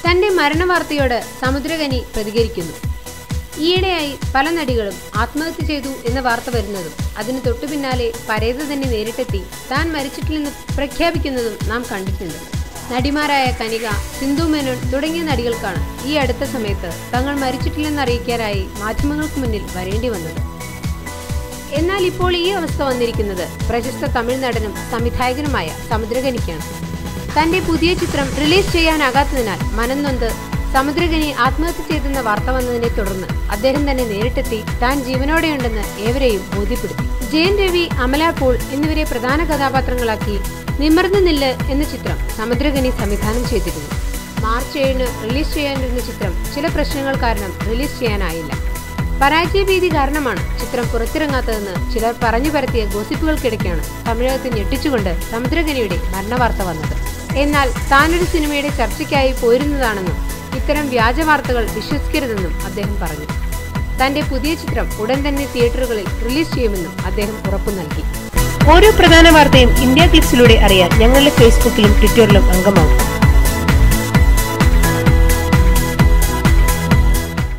തന്റെ മരണവാർത്തയോട് സമുദ്രകനി പ്രതികരിക്കുന്നു ഈയിടെയായി പല നടികളും ആത്മഹത്യ ചെയ്തു എന്ന വാർത്ത വരുന്നതും അതിന് തൊട്ടു പിന്നാലെ പരേത തന്നെ നേരിട്ടെത്തി താൻ മരിച്ചിട്ടില്ലെന്ന് പ്രഖ്യാപിക്കുന്നതും നാം കണ്ടിട്ടുണ്ട് നടിമാരായ കനിക സിന്ധു മേനോൻ തുടങ്ങിയ നടികൾക്കാണ് ഈ അടുത്ത സമയത്ത് തങ്ങൾ മരിച്ചിട്ടില്ലെന്ന് അറിയിക്കാനായി മാധ്യമങ്ങൾക്ക് മുന്നിൽ വരേണ്ടി വന്നത് എന്നാൽ ഇപ്പോൾ ഈ അവസ്ഥ വന്നിരിക്കുന്നത് പ്രശസ്ത തമിഴ് നടനും സംവിധായകനുമായ സമുദ്രകനിക്കാണ് തന്റെ പുതിയ ചിത്രം റിലീസ് ചെയ്യാനാകാത്തതിനാൽ മനംനൊന്ത് സമുദ്രകനി ആത്മഹത്യ ചെയ്തെന്ന വാർത്ത വന്നതിനെ തുടർന്ന് അദ്ദേഹം തന്നെ നേരിട്ടെത്തി താൻ ജീവനോടെയുണ്ടെന്ന് ഏവരെയും ബോധ്യപ്പെടുത്തി ജയൻ രവി അമല പോൾ എന്നിവരെ പ്രധാന കഥാപാത്രങ്ങളാക്കി നിമർന്നു നില്ല് എന്ന ചിത്രം സമുദ്രകനി സംവിധാനം ചെയ്തിരുന്നു മാർച്ച് ഏഴിന് റിലീസ് ചെയ്യാനിരുന്ന ചിത്രം ചില പ്രശ്നങ്ങൾ കാരണം റിലീസ് ചെയ്യാനായില്ല പരാജയഭീതി കാരണമാണ് ചിത്രം പുറത്തിറങ്ങാത്തതെന്ന് ചിലർ പറഞ്ഞു പരത്തിയ ഗോസിപ്പുകൾക്കിടയ്ക്കാണ് തമിഴകത്തെ ഞെട്ടിച്ചുകൊണ്ട് സമുദ്രകനിയുടെ മരണവാർത്ത വന്നത് എന്നാൽ താനൊരു സിനിമയുടെ ചർച്ചയ്ക്കായി പോരുന്നതാണെന്നും ഇത്തരം വ്യാജ വാർത്തകൾ വിശ്വസിക്കരുതെന്നും അദ്ദേഹം പറഞ്ഞു തന്റെ പുതിയ ചിത്രം ഉടൻ തന്നെ തിയേറ്ററുകളിൽ റിലീസ് ചെയ്യുമെന്നും അദ്ദേഹം ഉറപ്പു നൽകി ഓരോ പ്രധാന വാർത്തയും ഇന്ത്യ ക്ലിപ്സിലൂടെ അറിയാൻ ഞങ്ങളുടെ ഫേസ്ബുക്കിലും ട്വിറ്ററിലും അംഗമാകും